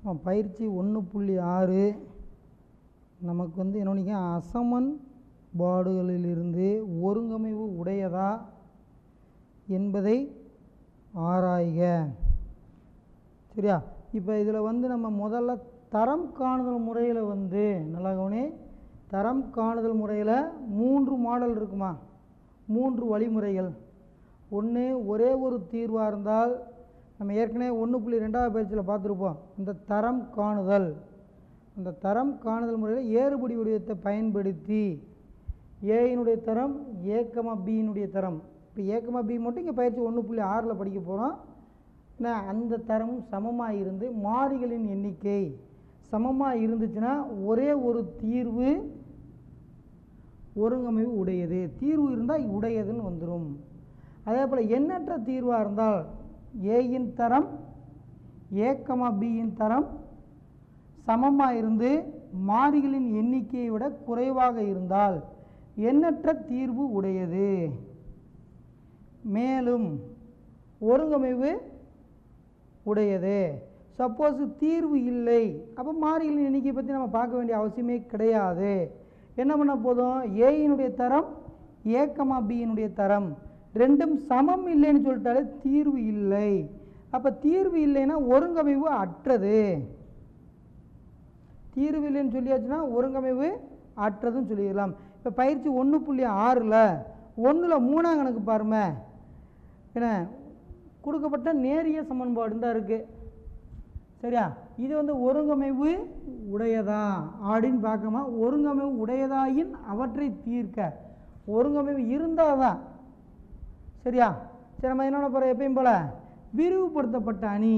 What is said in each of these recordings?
ஆ, பயிற்சி ஒன்று புள்ளி ஆறு நமக்கு வந்து என்ன அசமன் பாடுகளிலிருந்து ஒருங்கமைவு உடையதா என்பதை ஆராய்க சரியா இப்போ இதில் வந்து நம்ம முதல்ல தரம் காணுதல் முறையில் வந்து நல்லா கவனி தரம் காணுதல் முறையில் மூன்று மாடல் இருக்குமா மூன்று வழிமுறைகள் ஒன்று ஒரே ஒரு தீர்வாக இருந்தால் நம்ம ஏற்கனவே ஒன்று புள்ளி ரெண்டாவது பயிற்சியில் பார்த்துருப்போம் இந்த தரம் காணுதல் அந்த தரம் காணுதல் முறையில் ஏறுபடி வடிவத்தை பயன்படுத்தி ஏயினுடைய தரம் ஏக்கமா பியினுடைய தரம் இப்போ ஏக்கமா பி மட்டும் இங்கே பயிற்சி ஒன்று புள்ளி ஆறில் படிக்க போகிறோம் ஏன்னா அந்த தரமும் சமமாக இருந்து மாறிகளின் எண்ணிக்கை சமமாக இருந்துச்சுன்னா ஒரே ஒரு தீர்வு ஒருங்கமைவு உடையது தீர்வு இருந்தால் உடையதுன்னு வந்துடும் அதே போல் எண்ணற்ற தீர்வாக இருந்தால் ஏயின் தரம் ஏக்கமா பியின் தரம் சமமாக இருந்து மாறிகளின் எண்ணிக்கையை விட குறைவாக இருந்தால் எண்ணற்ற தீர்வு உடையது மேலும் ஒருங்கமைவு உடையது சப்போஸ் தீர்வு இல்லை அப்போ மாறிகளின் எண்ணிக்கை பற்றி நம்ம பார்க்க வேண்டிய அவசியமே கிடையாது என்ன பண்ண போதும் ஏயினுடைய தரம் ஏக்கமா பியினுடைய தரம் ரெண்டும் சமம் இல்லைன்னு சொல்லிட்டாலே தீர்வு இல்லை அப்போ தீர்வு இல்லைன்னா ஒருங்கமைவு அற்றது தீர்வு இல்லைன்னு சொல்லியாச்சுன்னா ஒருங்கமைவு அற்றதுன்னு சொல்லிடலாம் இப்போ பயிற்சி ஒன்று புள்ளி ஆறில் ஒன்றில் மூணாம் கணக்கு பாருமே என்ன கொடுக்கப்பட்ட நேரிய சமன்பாடு தான் இருக்குது சரியா இது வந்து ஒருங்கமைவு உடையதா அப்படின்னு பார்க்கமா ஒருங்கமைவு உடையதாயின் அவற்றை தீர்க்க ஒருங்கமைவு இருந்தால் தான் சரியா சரி நம்ம என்னென்ன போகிறோம் எப்பயும் போல் விரிவுபடுத்தப்பட்ட அணி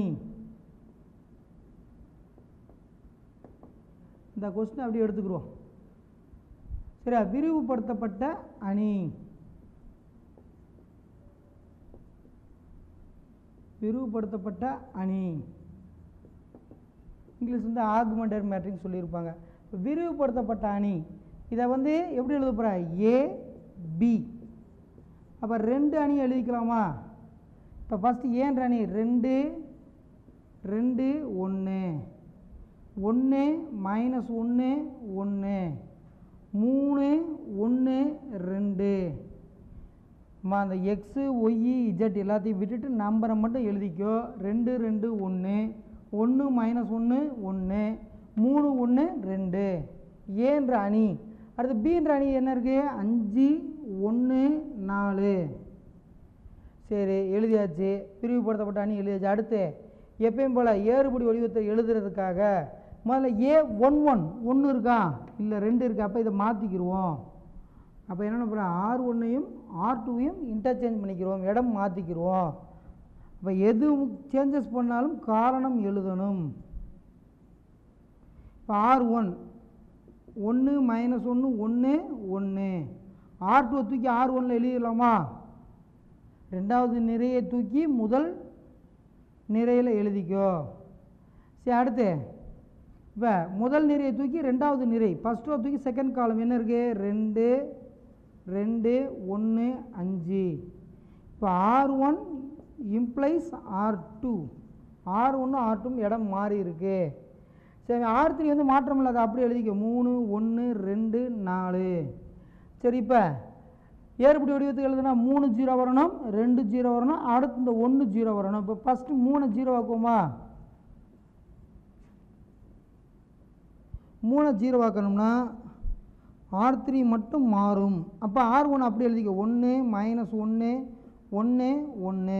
இந்த கொஸ்டின் அப்படியே எடுத்துக்கிடுவோம் சரியா விரிவுபடுத்தப்பட்ட அணி விரிவுபடுத்தப்பட்ட அணி இங்கிலீஷ் வந்து ஆகுமெண்டட் மேட்ரிக்ஸ் சொல்லியிருப்பாங்க இப்ப விரிவுபடுத்தப்பட்ட அணி இதை வந்து எப்படி எழுத போகிற ஏ பி அப்போ ரெண்டு அணி எழுதிக்கலாமா இப்போ ஃபஸ்ட்டு ஏன்ற அணி ரெண்டு ரெண்டு ஒன்று ஒன்று மைனஸ் ஒன்று ஒன்று மூணு ஒன்று ரெண்டு அம்மா அந்த எக்ஸு ஒய்இ இஜட் எல்லாத்தையும் விட்டுட்டு நம்பரை மட்டும் எழுதிக்கோ ரெண்டு ரெண்டு ஒன்று ஒன்று மைனஸ் ஒன்று ஒன்று மூணு ஒன்று ரெண்டு ஏன்ற அணி அடுத்து பின்ற அணி என்ன இருக்குது அஞ்சு ஒன்று நாலு சரி எழுதியாச்சு பிரிவுபடுத்தப்பட்ட அணி எழுதியாச்சு அடுத்து எப்பயும் போல் ஏறுபடி வடிவத்தை எழுதுறதுக்காக முதல்ல ஏ ஒன் ஒன் ஒன்று இருக்கா இல்லை ரெண்டு இருக்கா அப்போ இதை மாற்றிக்கிடுவோம் அப்போ என்னென்ன பண்ணுறோம் ஆர் ஒன்னையும் ஆர் டூவையும் இன்டர்சேஞ்ச் பண்ணிக்கிறோம் இடம் மாற்றிக்கிடுவோம் அப்போ எது சேஞ்சஸ் பண்ணாலும் காரணம் எழுதணும் இப்போ ஆர் ஒன் ஒன்று மைனஸ் ஒன்று ஒன்று ஒன்று ஆர் டூ தூக்கி ஆர் ஒன்னில் எழுதிடலாமா ரெண்டாவது நிறையை தூக்கி முதல் நிறையில் எழுதிக்கோ சரி அடுத்து இப்போ முதல் நிறையை தூக்கி ரெண்டாவது நிறை ஃபஸ்ட் ரோ தூக்கி செகண்ட் காலம் என்ன இருக்குது ரெண்டு ரெண்டு ஒன்று அஞ்சு இப்போ R one implies R two R ஒன்று ஆர் டூ இடம் மாறி இருக்கு சரி ஆர் த்ரீ வந்து மாற்றம் இல்லாத அப்படி எழுதிக்க மூணு ஒன்று ரெண்டு நாலு சரி இப்போ ஏறுபடி வடிவத்துக்கு எழுதுனா மூணு ஜீரோ வரணும் ரெண்டு ஜீரோ வரணும் அடுத்து இந்த ஒன்று ஜீரோ வரணும் இப்போ ஃபஸ்ட்டு மூணு ஜீரோ ஆக்குவோமா மூணை ஜீரோ ஆக்கணும்னா ஆர் த்ரீ மட்டும் மாறும் அப்போ ஆர் ஒன் அப்படி எழுதிக்க ஒன்று மைனஸ் ஒன்று ஒன்று ஒன்று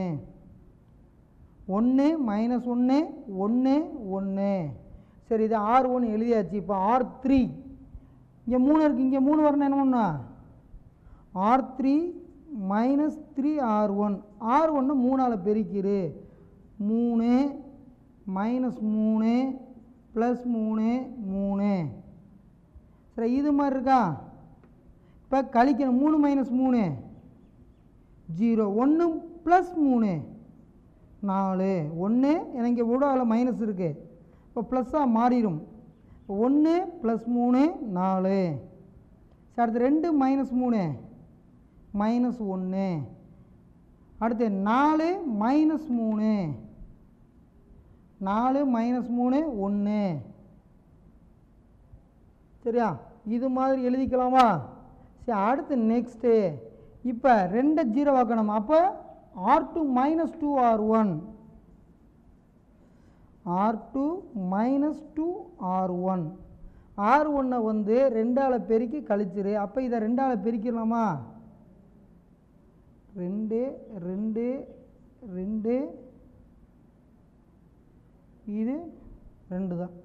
ஒன்று மைனஸ் ஒன்று ஒன்று ஒன்று சரி இது ஆர் ஒன் எழுதியாச்சு இப்போ ஆர் த்ரீ இங்கே மூணு இருக்குது இங்கே மூணு வரணும் என்ன பண்ணா R three minus three R one R ஒன்று மூணால் பெருக்கிடு மூணு மைனஸ் மூணு ப்ளஸ் மூணு மூணு சரி இது மாதிரி இருக்கா இப்போ கழிக்கணும் மூணு மைனஸ் மூணு ஜீரோ ஒன்று ப்ளஸ் மூணு நாலு ஒன்று எனக்கு இங்கே விட அதில் மைனஸ் இருக்குது இப்போ ப்ளஸ்ஸாக மாறிடும் இப்போ ஒன்று ப்ளஸ் மூணு நாலு சரி அடுத்து ரெண்டு மைனஸ் மூணு மைனஸ் ஒன்று அடுத்து நாலு மைனஸ் மூணு நாலு மைனஸ் மூணு ஒன்று சரியா இது மாதிரி எழுதிக்கலாமா சரி அடுத்து நெக்ஸ்ட்டு இப்போ ரெண்டை ஜீரோ ஆக்கணும் அப்போ R two minus two R one R two minus two R one R ஒன்னை வந்து ரெண்டால் பெருக்கி கழிச்சிரு அப்போ இதை ரெண்டால் பெருக்கிடலாமா ரெண்டு ரெண்டு ரெண்டு இது ரெண்டு தான்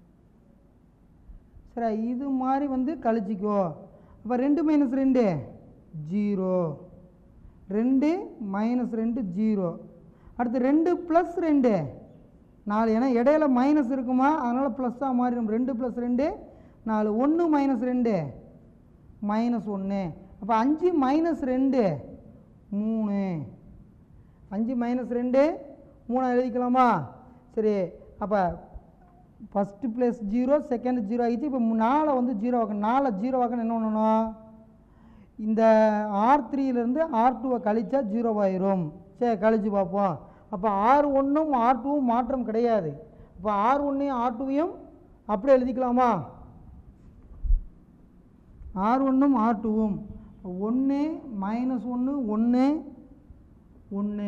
சரி இது மாதிரி வந்து கழிச்சிக்கோ அப்போ ரெண்டு மைனஸ் ரெண்டு ஜீரோ ரெண்டு மைனஸ் ரெண்டு ஜீரோ அடுத்து ரெண்டு ப்ளஸ் ரெண்டு நாலு ஏன்னா இடையில மைனஸ் இருக்குமா அதனால் ப்ளஸ்ஸாக மாறிடும் ரெண்டு ப்ளஸ் ரெண்டு நாலு ஒன்று மைனஸ் ரெண்டு மைனஸ் ஒன்று அப்போ அஞ்சு மைனஸ் ரெண்டு மூணு அஞ்சு மைனஸ் ரெண்டு மூணா எழுதிக்கலாமா சரி அப்போ first plus zero second zero ஆகிடுச்சு இப்போ நாலை வந்து ஜீரோ ஆக்கணும் நாலை ஜீரோ ஆக்கணும் என்ன பண்ணணும் இந்த ஆர் த்ரீலேருந்து ஆர் டூவை கழிச்சா ஜீரோ ஆயிரும் சரி கழிச்சு பார்ப்போம் அப்போ ஆர் ஒன்றும் ஆர் டூவும் மாற்றம் கிடையாது இப்போ ஆர் ஒன்றையும் ஆர் டூவையும் அப்படியே எழுதிக்கலாமா ஆர் ஒன்றும் ஆர் டூவும் ஒன்று மைனஸ் ஒன்று ஒன்று ஒன்று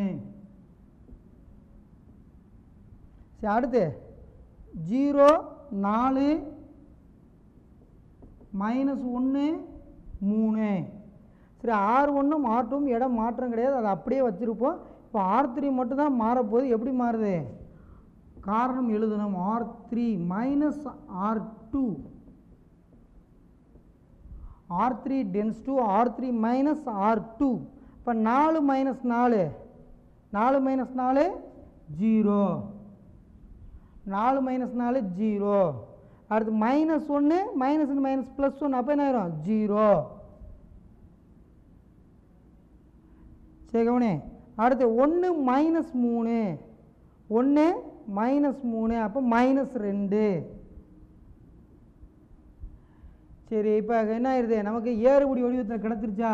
சரி அடுத்து ஜீரோ நாலு மைனஸ் ஒன்று மூணு சரி ஆர் ஒன்றும் ஆர் டூவும் இடம் மாற்றம் கிடையாது அதை அப்படியே வச்சுருப்போம் இப்போ ஆர் த்ரீ மட்டும் தான் மாறப்போகுது எப்படி மாறுது காரணம் எழுதணும் R three minus R two R three tends to R three minus R two இப்போ நாலு மைனஸ் நாலு நாலு மைனஸ் நாலு ஜீரோ நாலு மைனஸ் நாலு ஜீரோ அடுத்து மைனஸ் ஒன்று மைனஸ் மைனஸ் ப்ளஸ் ஒன்று அப்போ என்ன ஆயிரும் ஜீரோ சரி கவனி அடுத்து ஒன்று மைனஸ் மூணு ஒன்று மைனஸ் மூணு அப்போ மைனஸ் ரெண்டு சரி இப்போ என்ன ஆயிடுது நமக்கு ஏறுபடி வடிவத்தில் கிடச்சிருச்சா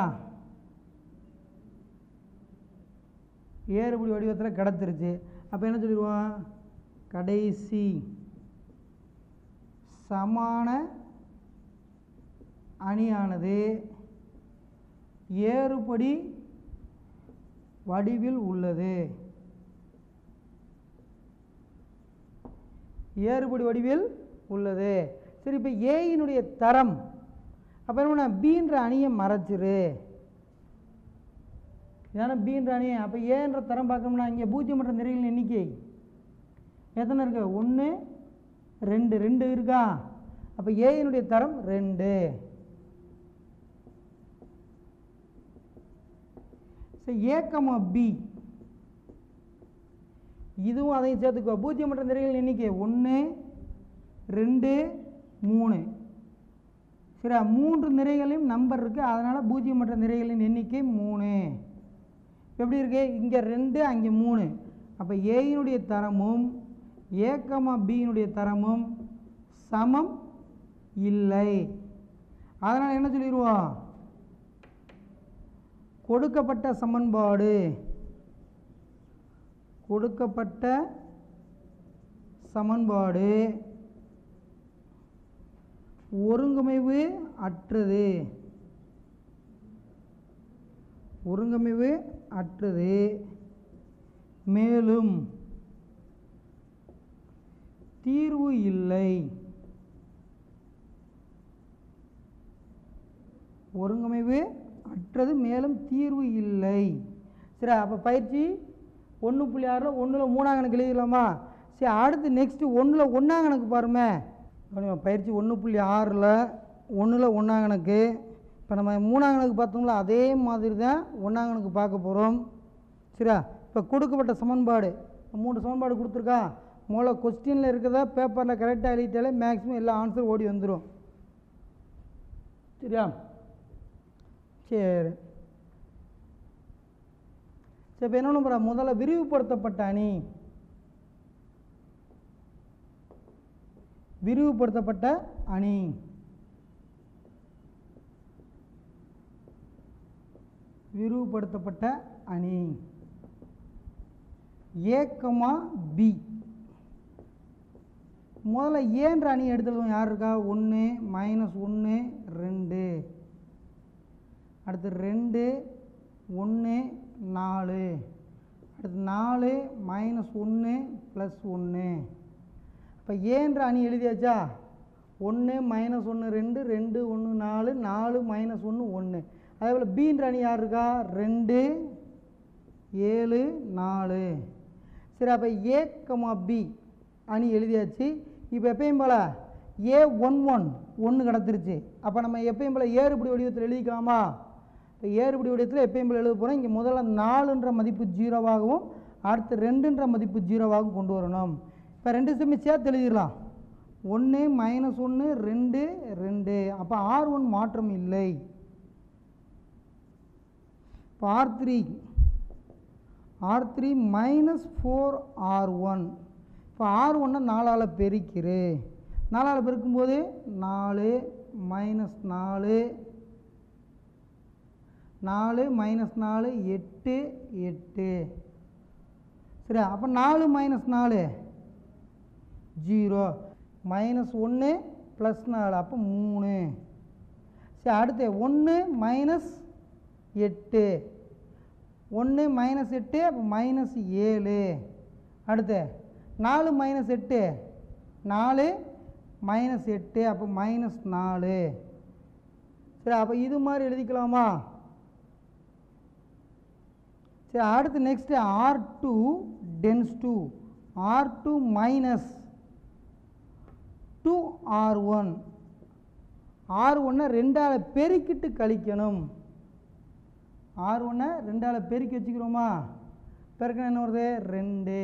ஏறுபடி வடிவத்தில் கிடச்சிருச்சு அப்போ என்ன சொல்லிடுவோம் கடைசி சமான அணியானது ஏறுபடி வடிவில் உள்ளது ஏறுபடி வடிவில் உள்ளது சரி இப்போ ஏயினுடைய தரம் அப்போ என்ன பீன்ற அணியை மறைச்சிரு இதான பீன்ற அணியை அப்போ ஏன்ற தரம் பார்க்கணும்னா இங்கே பூஜ்ஜியமற்ற நிறைகளின் எண்ணிக்கை எத்தனை இருக்கு ஒன்று ரெண்டு ரெண்டு இருக்கா அப்போ ஏயினுடைய தரம் ரெண்டு சரி ஏக்கமா பி இதுவும் அதையும் சேர்த்துக்கோ பூஜ்ஜியமற்ற நிறைகளின் எண்ணிக்கை ஒன்று ரெண்டு மூணு சரியா மூன்று நிறைகளையும் நம்பர் இருக்குது அதனால் பூஜ்ஜியமற்ற நிறைகளின் எண்ணிக்கை மூணு எப்படி இருக்கு இங்கே ரெண்டு அங்கே மூணு அப்போ ஏயினுடைய தரமும் ஏக்கமா பியினுடைய தரமும் சமம் இல்லை அதனால் என்ன சொல்லிடுவோம் கொடுக்கப்பட்ட சமன்பாடு கொடுக்கப்பட்ட சமன்பாடு ஒருங்கமைவு அற்றது ஒருங்கமைவு அற்றது மேலும் தீர்வு இல்லை ஒருங்கமைவு அற்றது மேலும் தீர்வு இல்லை சரி அப்போ பயிற்சி ஒன்று புள்ளி ஆறில் ஒன்றில் மூணாம் கணக்கு எழுதிடலாமா சரி அடுத்து நெக்ஸ்ட்டு ஒன்றில் ஒன்றாம் கணக்கு பாருமே கவனிமா, பயிற்சி ஒன்று புள்ளி ஆறில் ஒன்றில் ஒன்றாம் கணக்கு இப்போ நம்ம மூணாம் கணக்கு பார்த்தோம்ல அதே மாதிரி தான் ஒன்றாம் கணக்கு பார்க்க போகிறோம் சரியா இப்போ கொடுக்கப்பட்ட சமன்பாடு மூணு சமன்பாடு கொடுத்துருக்கா முதல்ல கொஸ்டினில் இருக்கிறதா பேப்பரில் கரெக்டாக எழுதிட்டாலே மேக்ஸிமம் எல்லா ஆன்சர் ஓடி வந்துடும் சரியா சரி சரி இப்போ என்ன பண்ண போகிறா முதல்ல விரிவுபடுத்தப்பட்ட அணி விரிவுபடுத்தப்பட்ட அணி விரிவுபடுத்தப்பட்ட அணி ஏக்கமா பி முதல்ல ஏன்ற அணி எடுத்துருவோம் யார் இருக்கா ஒன்று மைனஸ் ஒன்று ரெண்டு அடுத்து ரெண்டு ஒன்று நாலு அடுத்து நாலு மைனஸ் ஒன்று ப்ளஸ் ஒன்று இப்போ ஏன்ற அணி எழுதியாச்சா ஒன்று மைனஸ் ஒன்று ரெண்டு ரெண்டு ஒன்று நாலு நாலு மைனஸ் ஒன்று ஒன்று அதே போல் பீன்ற அணி யார் இருக்கா ரெண்டு ஏழு நாலு சரி அப்போ ஏ கமா பி அணி எழுதியாச்சு இப்போ எப்பயும் போல் ஏ ஒன் ஒன் ஒன்று கிடத்துருச்சு அப்போ நம்ம எப்பயும் போல் ஏறுபடி வடிவத்தில் எழுதிக்கலாமா இப்போ ஏறுபடி வடிவத்தில் எப்பயும் போல் எழுத போகிறோம் இங்கே முதல்ல நாலுன்ற மதிப்பு ஜீரோவாகவும் அடுத்து ரெண்டுன்ற மதிப்பு ஜீரோவாகவும் கொண்டு வரணும் இப்போ ரெண்டு செம்மி சேர்த்து எழுதிடலாம் ஒன்று மைனஸ் ஒன்று ரெண்டு ரெண்டு அப்போ ஆர் ஒன் மாற்றம் இல்லை இப்போ R three R three minus four R one இப்போ ஆர் ஒன்னை நாலால் பெருக்கிரு நாலால் பெருக்கும்போது நாலு மைனஸ் நாலு நாலு மைனஸ் நாலு எட்டு எட்டு சரி அப்போ நாலு மைனஸ் நாலு ஜீரோ மைனஸ் ஒன்று ப்ளஸ் நாலு அப்போ மூணு சரி அடுத்து ஒன்று மைனஸ் எட்டு ஒன்று மைனஸ் எட்டு அப்போ மைனஸ் ஏழு அடுத்து நாலு மைனஸ் எட்டு நாலு மைனஸ் எட்டு அப்போ மைனஸ் நாலு சரி அப்போ இது மாதிரி எழுதிக்கலாமா சரி அடுத்து next R two tends to R two minus two R one R ஒன்னை ரெண்டால் பெருக்கிட்டு கழிக்கணும் ஆர் ஒன்றை ரெண்டால் பெருக்கி வச்சுக்கிறோமா பெருக்கணும் என்ன வருது ரெண்டு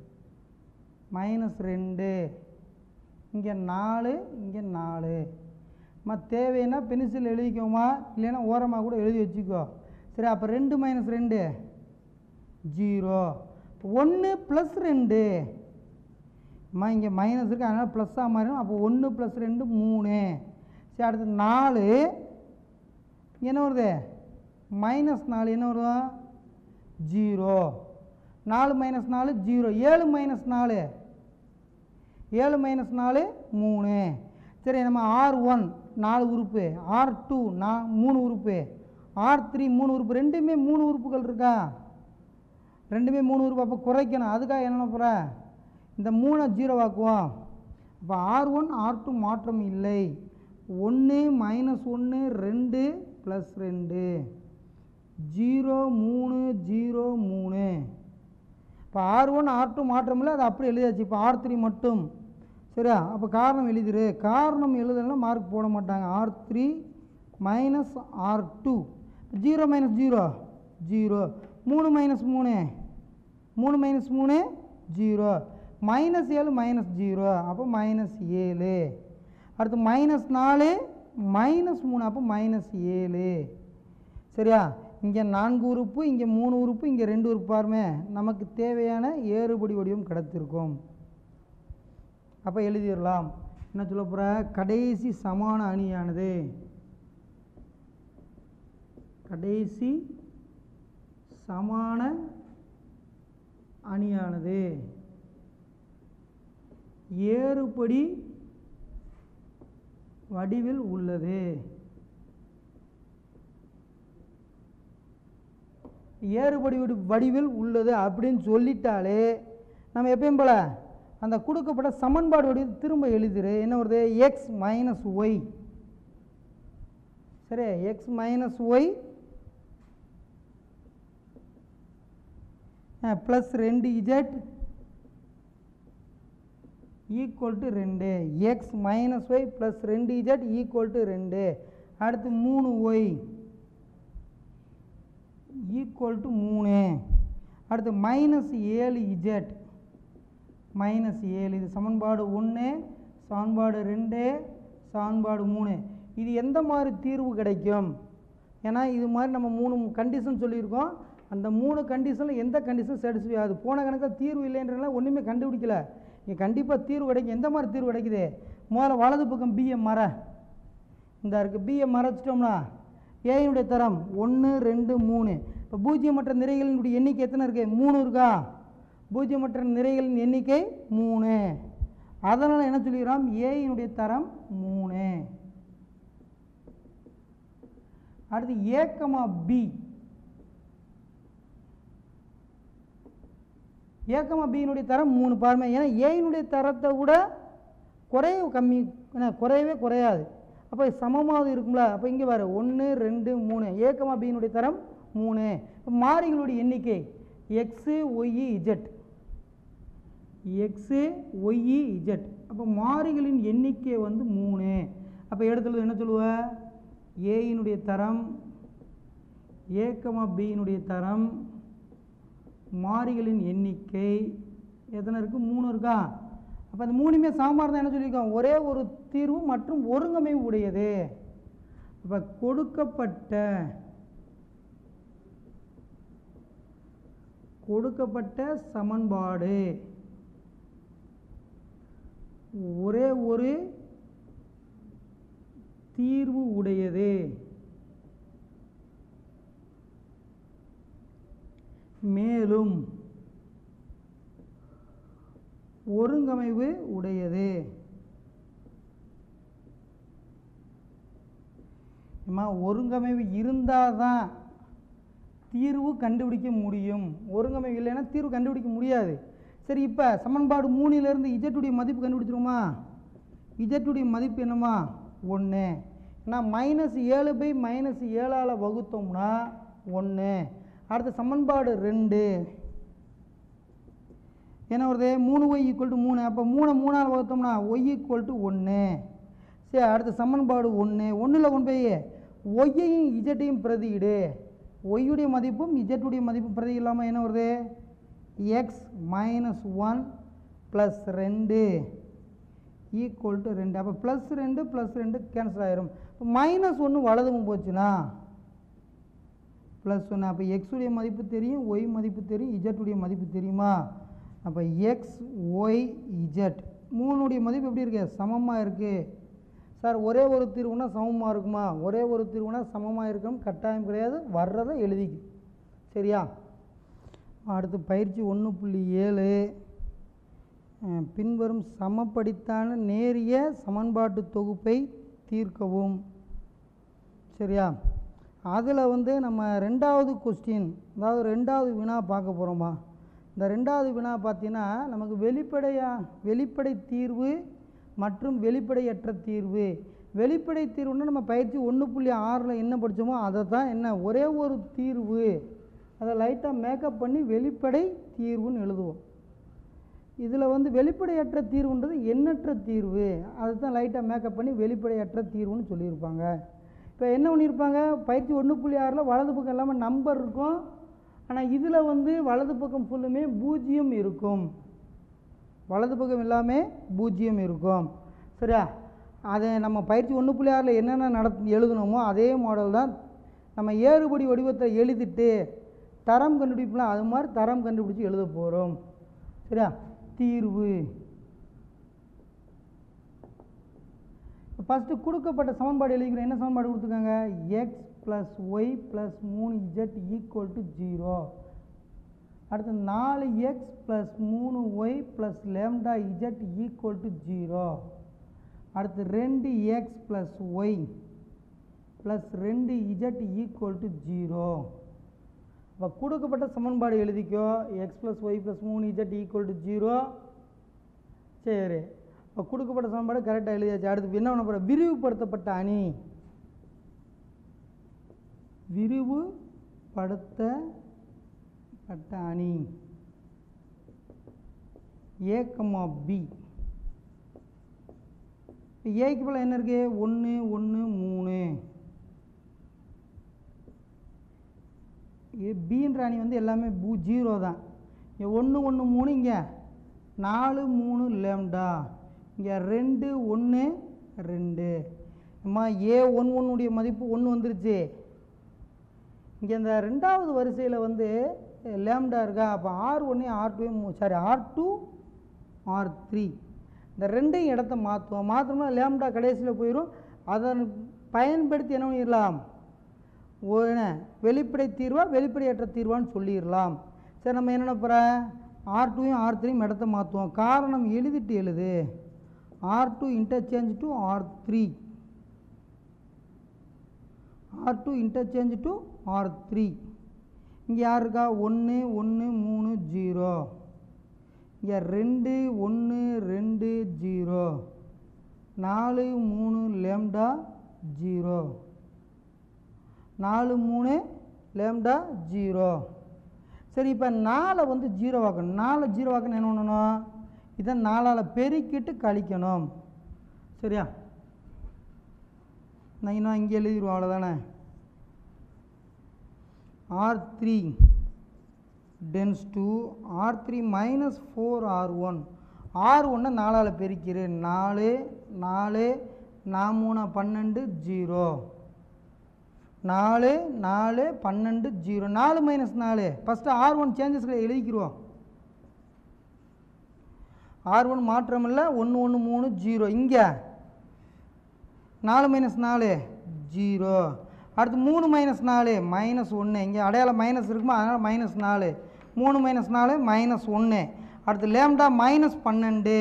மைனஸ் ரெண்டு இங்கே நாலு இங்கே நாலு ம தேவைன்னா பென்சில் எழுதிக்கோமா இல்லைன்னா ஓரமாக கூட எழுதி வச்சுக்கோ சரி அப்போ ரெண்டு மைனஸ் ரெண்டு ஜீரோ இப்போ ஒன்று ப்ளஸ் ரெண்டு அம்மா இங்கே மைனஸ் இருக்குது அதனால் ப்ளஸ்ஸாக மாறிடும் அப்போ ஒன்று ப்ளஸ் ரெண்டு மூணு சரி அடுத்து நாலு இங்கே என்ன வருது மைனஸ் நாலு என்ன வரும் ஜீரோ நாலு மைனஸ் நாலு ஜீரோ ஏழு மைனஸ் நாலு ஏழு மைனஸ் நாலு மூணு சரி நம்ம ஆர் ஒன் நாலு உறுப்பு ஆர் டூ நா மூணு உறுப்பு ஆர் த்ரீ மூணு உறுப்பு ரெண்டுமே மூணு உறுப்புகள் இருக்கா ரெண்டுமே மூணு உறுப்பு அப்போ குறைக்கணும் அதுக்காக என்ன பண்ண போகிற இந்த மூணை ஜீரோவாக்குவோம் அப்போ ஆர் ஒன் ஆர் டூ மாற்றம் இல்லை ஒன்று மைனஸ் ஒன்று ரெண்டு ப்ளஸ் ரெண்டு ஜீரோ மூணு ஜீரோ மூணு இப்போ ஆர் ஒன் ஆர் டூ மாற்றம் இல்லை அது அப்படி எழுதியாச்சு இப்போ ஆர் த்ரீ மட்டும் சரியா அப்போ காரணம் எழுதிரு காரணம் எழுதலைன்னா மார்க் போட மாட்டாங்க R three minus R two zero minus zero zero மூணு மைனஸ் மூணு மூணு மைனஸ் மூணு ஜீரோ மைனஸ் ஏழு மைனஸ் ஜீரோ அப்போ மைனஸ் ஏழு அடுத்து மைனஸ் நாலு மைனஸ் மூணு அப்போ மைனஸ் ஏழு சரியா இங்கே நான்கு உறுப்பு இங்கே மூணு உறுப்பு இங்கே ரெண்டு உறுப்பு பாருமே நமக்கு தேவையான ஏறுபடி வடிவம் கிடைத்திருக்கும் அப்போ எழுதிடலாம் என்ன சொல்ல போகிற கடைசி சமான அணியானது கடைசி சமான அணியானது ஏறுபடி வடிவில் உள்ளது ஏறுபடி வடி- வடிவில் உள்ளது அப்படின்னு சொல்லிட்டாலே நம்ம எப்பயும் போல அந்த கொடுக்கப்பட்ட சமன்பாடு வடிவத்தை திரும்ப எழுதிரு என்ன வருது எக்ஸ் மைனஸ் ஒய் சரி எக்ஸ் மைனஸ் ஒய் ப்ளஸ் ரெண்டு இஜெட் ஈக்குவல் டு ரெண்டு எக்ஸ் மைனஸ் ஒய் ப்ளஸ் ரெண்டு இஜெட் ஈக்குவல் டு ரெண்டு அடுத்து மூணு ஒய் ஈக்குவல் டு மூணு அடுத்து மைனஸ் ஏழு இஜெட் மைனஸ் ஏழு இது சமன்பாடு ஒன்று சமன்பாடு ரெண்டு சமன்பாடு மூணு இது எந்த மாதிரி தீர்வு கிடைக்கும் ஏன்னா இது மாதிரி நம்ம மூணு கண்டிஷன் சொல்லியிருக்கோம் அந்த மூணு கண்டிஷனில் எந்த கண்டிஷன் சாட்டிஸ்ஃபை ஆகுது போன கணக்கில் தீர்வு இல்லைன்றனால ஒன்றுமே கண்டுபிடிக்கல இங்கே கண்டிப்பாக தீர்வு கிடைக்கும் எந்த மாதிரி தீர்வு கிடைக்குது முதல்ல வலது பக்கம் பிஎம் மர இந்த இருக்குது பிஎம் மறைச்சிட்டோம்னா ஏயினுடைய தரம் ஒன்று ரெண்டு மூணு இப்போ பூஜ்ஜியமற்ற நிறைகளினுடைய எண்ணிக்கை எத்தனை இருக்குது மூணு இருக்கா பூஜ்ஜியமற்ற நிறைகளின் எண்ணிக்கை மூணு அதனால் என்ன சொல்லிக்கிறோம் ஏயினுடைய தரம் மூணு அடுத்து ஏக்கமா பி ஏக்கமா பியினுடைய தரம் மூணு பாருங்க ஏன்னா ஏயினுடைய தரத்தை விட குறைய கம்மி என்ன குறையவே குறையாது அப்போ சமமாக இருக்கும்ல அப்போ இங்கே பாரு ஒன்று ரெண்டு மூணு ஏக்கமா பியினுடைய தரம் மூணு இப்போ மாறிகளுடைய எண்ணிக்கை X Y Z X Y Z அப்போ மாறிகளின் எண்ணிக்கை வந்து மூணு அப்போ எடுத்துள்ளது என்ன சொல்லுவ ஏயினுடைய தரம் ஏக்கமா பியினுடைய தரம் மாறிகளின் எண்ணிக்கை எத்தனை இருக்குது மூணு இருக்கா அப்போ அந்த மூணுமே சமமாக இருந்தால் என்ன சொல்லியிருக்கோம் ஒரே ஒரு தீர்வு மற்றும் ஒருங்கமைவு உடையது அப்போ கொடுக்கப்பட்ட கொடுக்கப்பட்ட சமன்பாடு ஒரே ஒரு தீர்வு உடையது மேலும் ஒருங்கமைவு உடையது அம்மா ஒருங்கமைவு இருந்தால் தான் தீர்வு கண்டுபிடிக்க முடியும் ஒருங்கமைவு இல்லைன்னா தீர்வு கண்டுபிடிக்க முடியாது சரி இப்போ சமன்பாடு மூணிலேருந்து இஜட்டுடைய மதிப்பு கண்டுபிடிச்சிருமா இஜட்டுடைய மதிப்பு என்னம்மா ஒன்று ஏன்னா மைனஸ் ஏழு பை மைனஸ் ஏழால் வகுத்தோம்னா ஒன்று அடுத்த சமன்பாடு ரெண்டு என்ன வருது மூணு ஒய் ஈக்குவல் டு மூணு அப்போ மூணு மூணால் வகுத்தோம்னா ஒய் ஈக்குவல் டு ஒன்று சரி அடுத்த சமன்பாடு ஒன்று ஒன்றில் கொண்டு போய் ஒய்யையும் இஜட்டையும் பிரதியிடு ஒய்யுடைய மதிப்பும் இஜட்டுடைய மதிப்பும் பிரதி இல்லாமல் என்ன வருது எக்ஸ் மைனஸ் ஒன் ப்ளஸ் ரெண்டு ஈக்குவல் டு ரெண்டு அப்போ ப்ளஸ் ரெண்டு ப்ளஸ் ரெண்டு கேன்சல் ஆயிரும் மைனஸ் ஒன்று வலதும் போச்சுன்னா ப்ளஸ் ஒன்று அப்போ எக்ஸுடைய மதிப்பு தெரியும் ஒய் மதிப்பு தெரியும் இஜட்டுடைய மதிப்பு தெரியுமா அப்போ எக்ஸ் ஒய் இஜட் மூணுடைய மதிப்பு எப்படி இருக்கு சமமாக இருக்குது சார் ஒரே ஒரு தீர்வுனா சமமாக இருக்குமா ஒரே ஒரு தீர்வுனா சமமாக இருக்கணும் கட்டாயம் கிடையாது வர்றதை எழுதிக்கு சரியா அடுத்து பயிற்சி ஒன்று புள்ளி ஏழு அஹ், பின்வரும் சமப்படித்தான நேரிய சமன்பாட்டு தொகுப்பை தீர்க்கவும் சரியா அதில் வந்து நம்ம ரெண்டாவது கொஸ்டின் அதாவது ரெண்டாவது வினா பார்க்க போகிறோமா இந்த ரெண்டாவது வினா பார்த்தீங்கன்னா நமக்கு வெளிப்படையா வெளிப்படை தீர்வு மற்றும் வெளிப்படையற்ற தீர்வு வெளிப்படை தீர்வுன்னா நம்ம பயிற்சி ஒன்று புள்ளி ஆறில் என்ன படித்தோமோ அதை தான் என்ன ஒரே ஒரு தீர்வு அதை லைட்டாக மேக்கப் பண்ணி வெளிப்படை தீர்வுன்னு எழுதுவோம் இதில் வந்து வெளிப்படையற்ற தீர்வுன்றது எண்ணற்ற தீர்வு அதுதான் லைட்டாக மேக்கப் பண்ணி வெளிப்படையற்ற தீர்வுன்னு சொல்லியிருப்பாங்க இப்போ என்ன பண்ணியிருப்பாங்க பயிற்சி ஒன்று புள்ளி ஆறில் வலது பக்கம் எல்லாமே நம்பர் இருக்கும் ஆனால் இதில் வந்து வலது பக்கம் ஃபுல்லுமே பூஜ்ஜியம் இருக்கும் வலது பக்கம் எல்லாமே பூஜ்ஜியம் இருக்கும் சரியா அதை நம்ம பயிற்சி ஒன்று புள்ளி ஆறில் என்னென்ன நட எழுதணுமோ அதே மாடல் தான் நம்ம ஏறுபடி வடிவத்தை எழுதிட்டு தரம் கண்டுபிடிப்பலாம் அது மாதிரி தரம் கண்டுபிடிச்சி எழுத போகிறோம் சரியா தீர்வு ஃபஸ்ட்டு கொடுக்கப்பட்ட சமன்பாடு எழுதிக்கிறோம் என்ன சமன்பாடு கொடுத்துருக்காங்க எக்ஸ் ப்ளஸ் ஒய் ப்ளஸ் மூணு இஜெட் ஈக்குவல் டு ஜீரோ அடுத்து நாலு எக்ஸ் ப்ளஸ் மூணு Y plus lambda Z equal to zero அடுத்து ரெண்டு எக்ஸ் ப்ளஸ் ஒய் ப்ளஸ் ரெண்டு இஜெட் ஈக்குவல் டு ஜீரோ இப்போ கொடுக்கப்பட்ட சமன்பாடு எழுதிக்கோ எக்ஸ் ப்ளஸ் ஒய் ப்ளஸ் மூணு இஜெட் ஈக்குவல் டு ஜீரோ சரி இப்போ கொடுக்கப்பட்ட சமன்பாடு கரெக்டாக எழுதியாச்சு அடுத்து என்ன பண்ண போகிறோம் விரிவுபடுத்தப்பட்ட அணி விரிவுபடுத்தப்பட்ட அணி ஏக்கமா பி ஏக்கு போல் என்ன இருக்கு ஒன்று ஒன்று மூணு இது பீன்ற அணி வந்து எல்லாமே பூ ஜீரோ தான் இங்கே ஒன்று ஒன்று மூணு இங்கே நாலு மூணு லேம்டா இங்கே ரெண்டு ஒன்று ரெண்டு அம்மா ஏ ஒன் ஒன்னுடைய மதிப்பு ஒன்று வந்துருச்சு இங்கே இந்த ரெண்டாவது வரிசையில் வந்து லேம்டா இருக்கா அப்போ ஆர் ஒன்று R two sorry R two R three இந்த ரெண்டையும் இடத்த மாற்றுவோம் மாற்றோம்னா லேம்டா கடைசியில் போயிடும் அதை பயன்படுத்தி என்ன பண்ணிடலாம் ஒரு வெளிப்படை தீர்வா வெளிப்படையற்ற தீர்வான்னு சொல்லிடலாம் சரி நம்ம என்ன போகிற ஆர் டூயும் ஆர் த்ரீயும் இடத்த மாற்றுவோம் காரணம் எழுதிட்டு எழுது R two interchange to R three R two interchange to R three இங்கே யார் இருக்கா ஒன்று ஒன்று மூணு ஜீரோ இங்கே ரெண்டு ஒன்று ரெண்டு ஜீரோ நாலு மூணு லேம்டா ஜீரோ நாலு மூணு லேம்டா ஜீரோ சரி இப்போ நாலை வந்து ஜீரோ ஆக்கணும் நாலை ஜீரோ ஆக்கணும் என்ன பண்ணணும் இதை நாலால் பெருக்கிட்டு கழிக்கணும் சரியா நான் இன்னும் இங்கே எழுதிடுவோம் அவ்வளோதானே R three tends to R three minus four R one R ஒன்றை நாலால் பெருக்கிறேன் நாலு நாலு நான் மூணு பன்னெண்டு ஜீரோ நாலு நாலு பன்னெண்டு ஜீரோ நாலு மைனஸ் நாலு ஃபஸ்ட்டு ஆர் ஒன் சேஞ்சஸ்களை எழுதிக்கிடுவோம் ஆர் ஒன் மாற்றம் இல்லை ஒன்று ஒன்று மூணு ஜீரோ இங்கே நாலு மைனஸ் நாலு ஜீரோ அடுத்து மூணு மைனஸ் நாலு மைனஸ் ஒன்று இங்கே அடையாளம் மைனஸ் இருக்குமா அதனால் மைனஸ் நாலு மூணு மைனஸ் நாலு மைனஸ் ஒன்று அடுத்து லேம்டா மைனஸ் பன்னெண்டு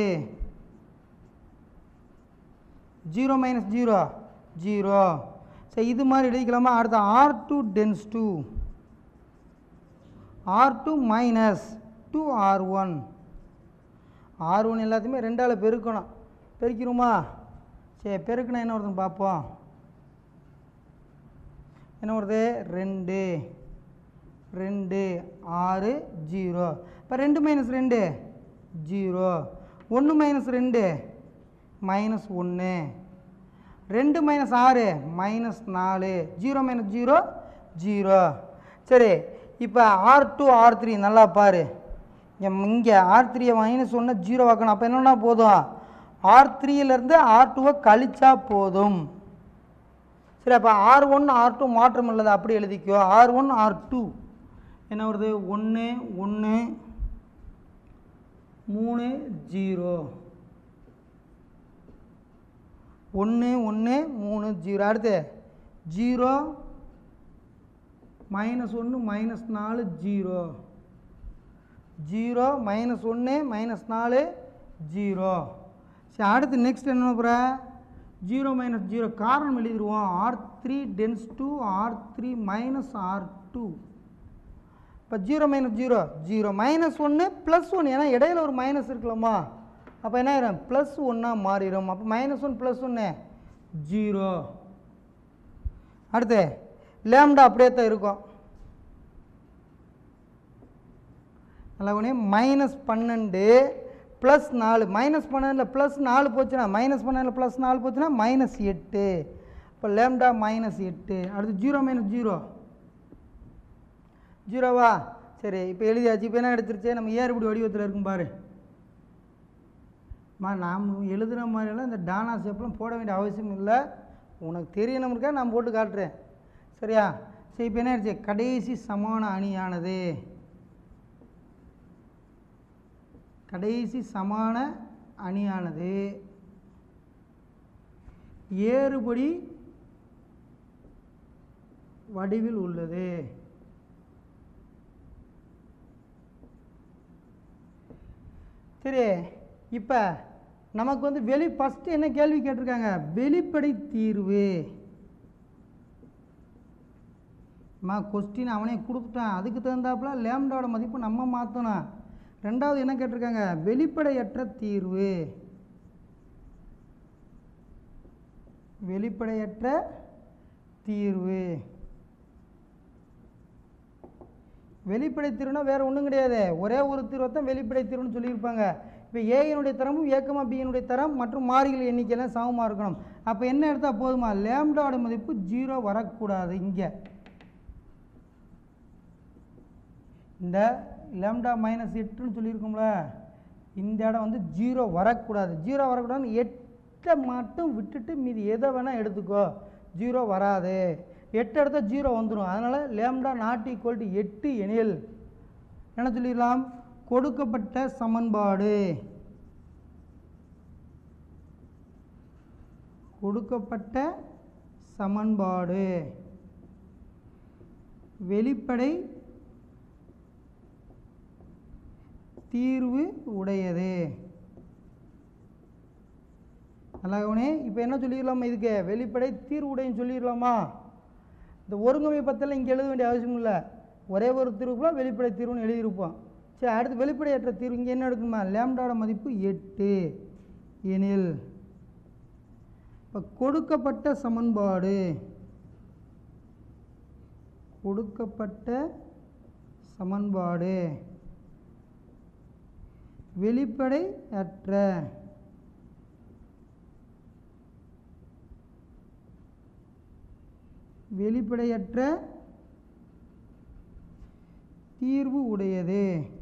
ஜீரோ மைனஸ் ஜீரோ ஜீரோ சரி இது மாதிரி எழுதிக்கலாமா அடுத்து R two tends to R two minus two R one R one எல்லாத்தையுமே ரெண்டால் பெருக்கணும் பெருக்கிறோமா சரி பெருக்கணும் என்ன வருதுன்னு பார்ப்போம் என்ன வருது ரெண்டு ரெண்டு ஆறு ஜீரோ இப்போ ரெண்டு மைனஸ் ரெண்டு ஜீரோ ஒன்று மைனஸ் ரெண்டு மைனஸ் ஒன்று ரெண்டு மைனஸ் ஆறு மைனஸ் நாலு ஜீரோ மைனஸ் ஜீரோ ஜீரோ சரி இப்போ ஆர் டூ ஆர் த்ரீ நல்லா பாரு இங்கே ஆர் த்ரீயை மைனஸ் ஒன்று ஜீரோ ஆக்கணும் அப்போ என்னென்னா போதும் ஆர் த்ரீலேருந்து ஆர் டூவை கழிச்சா போதும் சரி அப்போ ஆர் ஒன் ஆர் டூ மாற்றம் இல்லது அப்படி எழுதிக்கோ ஆர் ஒன் ஆர் டூ என்ன வருது ஒன்று ஒன்று மூணு ஜீரோ ஒன்று ஒன்று மூணு ஜீரோ அடுத்து ஜீரோ மைனஸ் ஒன்று மைனஸ் நாலு ஜீரோ ஜீரோ மைனஸ் ஒன்று மைனஸ் நாலு ஜீரோ சரி அடுத்து நெக்ஸ்ட் என்ன போகிற ஜீரோ மைனஸ் ஜீரோ காரணம் எழுதிடுவோம் R three tends to R three minus R two இப்போ zero minus zero zero minus ஒன்று ப்ளஸ் ஒன்று ஏன்னா இடையில ஒரு மைனஸ் இருக்கலாமா அப்போ என்ன ஆயிரும் ப்ளஸ் ஒன்னாக மாறிடும் அப்போ மைனஸ் ஒன் ப்ளஸ் ஒன்று ஜீரோ அடுத்து லேம்டா அப்படியே தான் இருக்கும் நல்லா மைனஸ் பன்னெண்டு ப்ளஸ் நாலு மைனஸ் பன்னெண்டில் ப்ளஸ் நாலு போச்சுன்னா மைனஸ் பன்னெண்டில் ப்ளஸ் நாலு போச்சுன்னா மைனஸ் எட்டு இப்போ லேம்டா மைனஸ் எட்டு அடுத்து ஜீரோ மைனஸ் ஜீரோ ஜீரோவா சரி இப்போ எழுதியாச்சு இப்போ என்ன எடுத்துருச்சு நம்ம ஏறுபடி வடிவத்தில் இருக்கும் பாரு மா நாம் எழுதுகிற மாதிரியெல்லாம் இந்த டானா ஷேப்லாம் போட வேண்டிய அவசியம் இல்லை உனக்கு தெரியணும்னுக்கா நான் போட்டு காட்டுறேன் சரியா சரி இப்போ என்ன ஆயிடுச்சு கடைசி சமான அணியானது கடைசி சமான அணியானது ஏறுபடி வடிவில் உள்ளது சரி இப்போ நமக்கு வந்து வெளி ஃபஸ்ட்டு என்ன கேள்வி கேட்டிருக்காங்க வெளிப்படை தீர்வு மா கொஸ்டின் அவனே கொடுத்துட்டான் அதுக்கு தகுந்தாப்புல லேம்டாவோட மதிப்பு நம்ம மாற்றணும் ரெண்டாவது என்ன கேட்டிருக்காங்க வெளிப்படையற்ற தீர்வு வெளிப்படையற்ற தீர்வு வெளிப்படை தீர்வுனா வேறு ஒன்றும் கிடையாது ஒரே ஒரு தீர்வை தான் வெளிப்படை தீர்வுன்னு சொல்லியிருப்பாங்க இப்போ ஏயினுடைய தரமும் ஏக்கமா பியினுடைய தரம் மற்றும் மாறிகள் எண்ணிக்கையெல்லாம் சமமாக இருக்கணும் அப்போ என்ன எடுத்தால் போதுமா லேம்டாவோட மதிப்பு ஜீரோ வரக்கூடாது இங்கே இந்த லேம்டா மைனஸ் எட்டுன்னு சொல்லியிருக்கோம்ல இந்த இடம் வந்து ஜீரோ வரக்கூடாது ஜீரோ வரக்கூடாதுன்னு எட்டை மட்டும் விட்டுட்டு மீதி எதை வேணால் எடுத்துக்கோ ஜீரோ வராது எட்டு எடுத்தால் ஜீரோ வந்துடும் அதனால் லேம்டா நாட் ஈக்குவல் டு எட்டு எனில் என்ன சொல்லிடலாம் கொடுக்கப்பட்ட சமன்பாடு கொடுக்கப்பட்ட சமன்பாடு வெளிப்படை தீர்வு உடையது நல்லா கவனி இப்போ என்ன சொல்லிடலாமா இதுக்கு வெளிப்படை தீர்வுடையும் சொல்லிடலாமா இந்த ஒருங்கமைப்பத்தில் இங்கே எழுத வேண்டிய அவசியம் இல்லை ஒரே ஒரு தீர்வுக்குள்ள வெளிப்படை தீர்வுன்னு எழுதியிருப்போம் சரி அடுத்து வெளிப்படையற்ற தீர்வு இங்கே என்ன எடுக்கணுமா லேம்டாவோட மதிப்பு எட்டு எனில் இப்போ கொடுக்கப்பட்ட சமன்பாடு கொடுக்கப்பட்ட சமன்பாடு வெளிப்படை அற்ற வெளிப்படையற்ற தீர்வு உடையது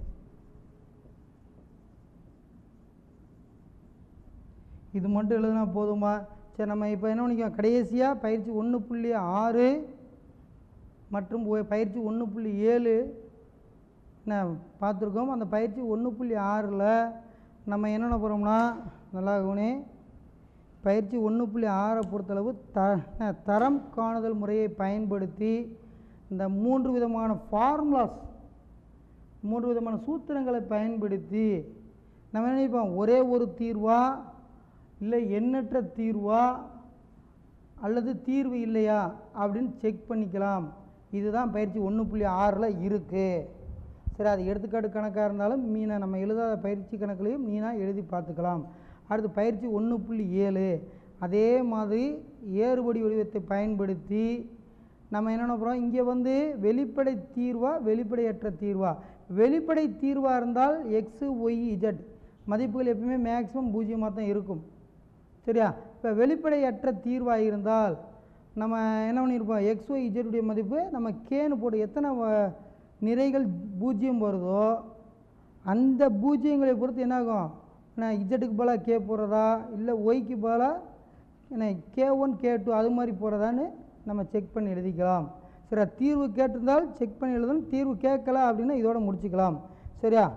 இது மட்டும் எழுதுனா போதுமா சரி நம்ம இப்போ என்ன பண்ணிக்கலாம் கடைசியாக பயிற்சி ஒன்று புள்ளி ஆறு மற்றும் ஒ- பயிற்சி ஒன்று புள்ளி ஏழு என்ன பார்த்துருக்கோம் அந்த பயிற்சி ஒன்று புள்ளி ஆறில் நம்ம என்னென்ன போகிறோம்னா நல்லா கவனி பயிற்சி ஒன்று புள்ளி ஆறை பொறுத்தளவு த என்ன, தரம் காணுதல் முறையை பயன்படுத்தி இந்த மூன்று விதமான ஃபார்முலாஸ் மூன்று விதமான சூத்திரங்களை பயன்படுத்தி நம்ம என்ன நினைப்போம் ஒரே ஒரு தீர்வா இல்லை எண்ணற்ற தீர்வா அல்லது தீர்வு இல்லையா அப்படின்னு செக் பண்ணிக்கலாம் இதுதான் பயிற்சி ஒன்று புள்ளி ஆறில் இருக்குது சரி அது எடுத்துக்காட்டு கணக்காக இருந்தாலும் மீனை நம்ம எழுதாத பயிற்சி கணக்குலையும் மீனாக எழுதி பார்த்துக்கலாம் அடுத்து பயிற்சி ஒன்று புள்ளி ஏழு அதே மாதிரி ஏறுபடி வடிவத்தை பயன்படுத்தி நம்ம என்னென்ன போகிறோம் இங்கே வந்து வெளிப்படை தீர்வா வெளிப்படையற்ற தீர்வா வெளிப்படை தீர்வாக இருந்தால் எக்ஸு ஒய் இஜட் மதிப்புகள் எப்பவுமே மேக்ஸிமம் பூஜ்ஜியமாக தான் இருக்கும் சரியா இப்போ வெளிப்படையற்ற தீர்வாக இருந்தால் நம்ம என்ன பண்ணியிருப்போம் எக்ஸ் ஒய் இஜட்டுடைய மதிப்பு நம்ம கேன்னு போட்டு எத்தனை வ- நிறைகள் பூஜ்ஜியம் வருதோ அந்த பூஜ்ஜியங்களை பொறுத்து என்ன ஆகும் நான் இஜட்டுக்கு பதிலாக கே போடுறதா இல்லை ஒய்க்கு பதிலாக என்ன கே ஒன் கே டூ அது மாதிரி போகிறதான்னு நம்ம செக் பண்ணி எழுதிக்கலாம் சரி தீர்வு கேட்டிருந்தால் செக் பண்ணி எழுதணும் தீர்வு கேட்கல அப்படின்னா இதோட முடிச்சுக்கலாம் சரியா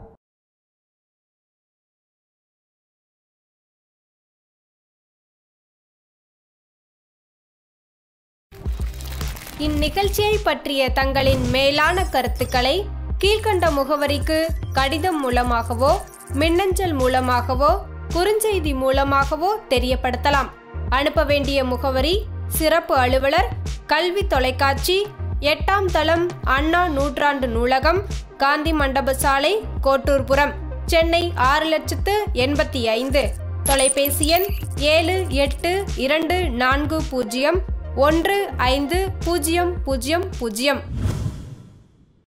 இந்நிகழ்ச்சியை பற்றிய தங்களின் மேலான கருத்துக்களை கீழ்க்கண்ட முகவரிக்கு கடிதம் மூலமாகவோ மின்னஞ்சல் மூலமாகவோ குறுஞ்செய்தி மூலமாகவோ தெரியப்படுத்தலாம் அனுப்ப வேண்டிய முகவரி சிறப்பு அலுவலர் கல்வி தொலைக்காட்சி எட்டாம் தளம் அண்ணா நூற்றாண்டு நூலகம் காந்தி மண்டப சாலை கோட்டூர்புரம் சென்னை ஆறு லட்சத்து எண்பத்தி ஐந்து தொலைபேசி எண் ஏழு எட்டு இரண்டு நான்கு பூஜ்ஜியம் ஒன்று ஐந்து பூஜ்ஜியம் பூஜ்ஜியம் பூஜ்ஜியம்